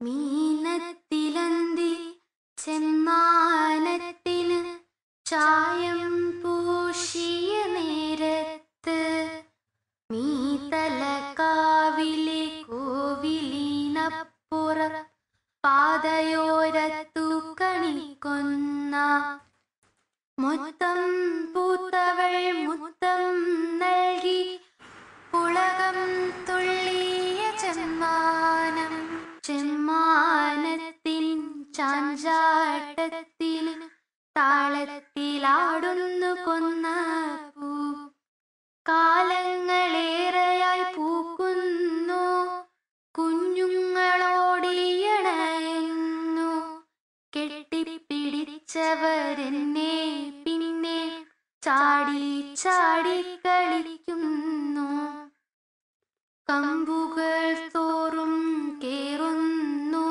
മീനത്തിലന്തി ചെമ്മാനത്തിന് ചായം പൂശിയ നേരത്ത് മീതലക്കാവിലെ കോവിലിനപ്പുറ പാതയോരത്തു കണിക്കൊന്ന മുത്തം പൂത്തവൾ മുത്തം നൽകി പുളകം തുള്ളിയ ചെമ്മാനം ചെമ്മാനത്തിൻ ചാഞ്ചാട്ടത്തിന് താളത്തിലാടുന്നു കൊന്ന പൂ കാലങ്ങളേറെയായി പൂക്കുന്നു കുഞ്ഞുങ്ങളോടിയണയുന്നു കെട്ടിപ്പിടിച്ചവരെന്നെ പിന്നെ ചാടി ചാടി കളിക്കുന്നു കമ്പുകൾ തോറും കേറുന്നു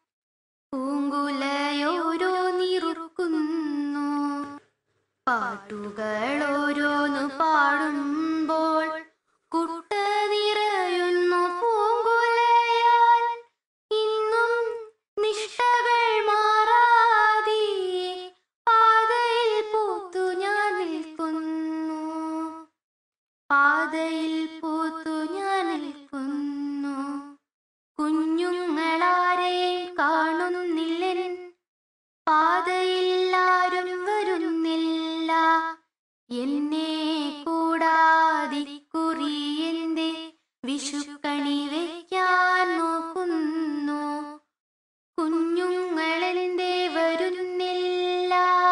പൂങ്കുലയോരോ നിറുക്കുന്നു പാട്ടുകൾ ഓരോന്നു പാടുമ്പോൾ കുട്ട നിറയുന്നു പൂങ്കുലയാൽ ഇന്നും നിഷ്ഠകൾ മാറാതെ പാതയിൽ പൂത്തു ഞാൻ നിൽക്കുന്നു പാതയിൽ പൂത്തു ഞാൻ നിൽക്കുന്നു കുഞ്ഞുങ്ങളാരെ കാണുന്നില്ലൻ പാതയില്ലാരും വരുന്നില്ല എന്നെ കൂടാതിക്കുറി എന്റെ വിഷുക്കണി വയ്ക്കാൻ നോക്കുന്നു കുഞ്ഞുങ്ങളെന്തേ വരുന്നില്ല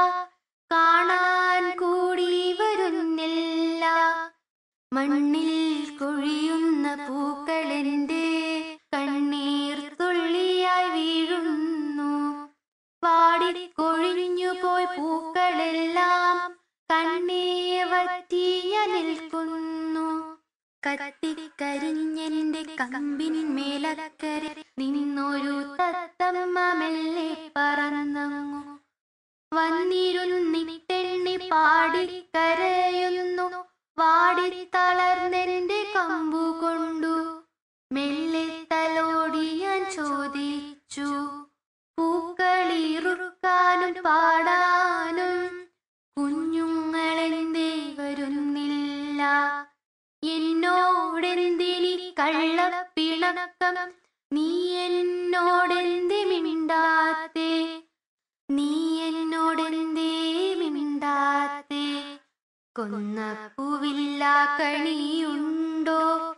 കാണാൻ കൂടി വരുന്നില്ല മണ്ണിൽ കൊഴിയുന്ന പൂക്കളെന്റെ കണ്ണീർ തുള്ളിയായി വീഴുന്നു വാടിക്കൊഴിഞ്ഞു പോയി പൂക്കളെല്ലാം കണ്ണേ വറ്റിയ നിൽക്കുന്നു കത്തിക്കരിഞ്ഞെന്റെ കമ്പിന്മേലക്കരെ നിന്നൊരു തത്തമ്മ മെല്ലെ പറന്നങ്ങു വന്നിരുന്നിട്ടെണ്ണി പാടിക്കരയുന്നു വാടി തളർന്നെന്റെ കമ്പു കൊണ്ടു മെല്ലെ തലോടി ഞാൻ ചോദിച്ചു പൂക്കളിറുക്കാനും പാടാനും കുഞ്ഞുങ്ങളെന്തേ വരുന്നില്ല എന്നോടെന്തിനി കള്ളപ്പിണക്കം നീ എന്നോടെന്തേ മിണ്ടാത്തേ നീ എന്നോടെന്തേ മിണ്ടാത്തേ കൊന്ന പൂവില്ല കണിയുണ്ടോ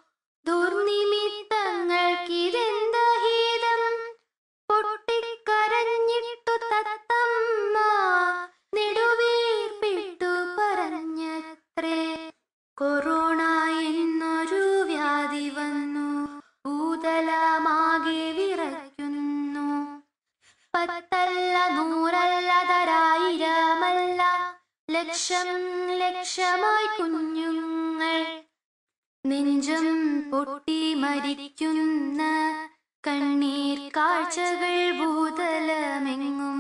ദുർനിമിത്തങ്ങൾക്കിതെന്താ ഹീതം പൊട്ടിക്കരഞ്ഞിട്ടു തത്തമ്മ നെടുവീർപ്പിട്ടു പറഞ്ഞത്രേ കൊറോണ എന്നൊരു വ്യാധി വന്നു ഭൂതലമാകെ വിറയ്ക്കുന്നു പത്തല്ല നൂറല്ല തരായിരമല്ല ലക്ഷം ലക്ഷമായി കുഞ്ഞുങ്ങൾ നെഞ്ചും പൊട്ടി മരിക്കുന്ന കണ്ണീർ കാഴ്ചകൾ ഭൂതലമെങ്ങും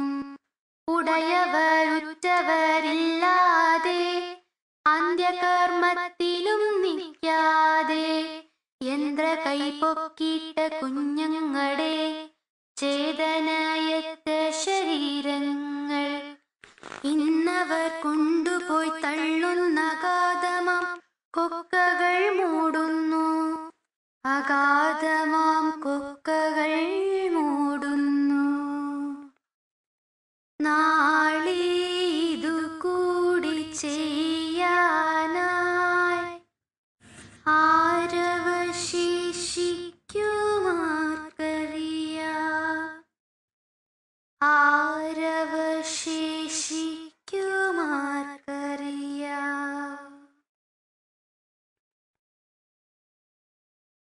ഉടയവരുറ്റവരില്ലാതെ അന്ത്യകർമ്മത്തിലും നിൽക്കാതെ യന്ത്ര കൈപ്പൊക്കിട്ട കുഞ്ഞുങ്ങളെ ചേതനയത്ത ശരീരങ്ങൾ ഇന്നവർ കൊണ്ടുപോയി തള്ളുന്ന അഗാധമാം കൊക്കകൾ മൂടുന്നു അകാ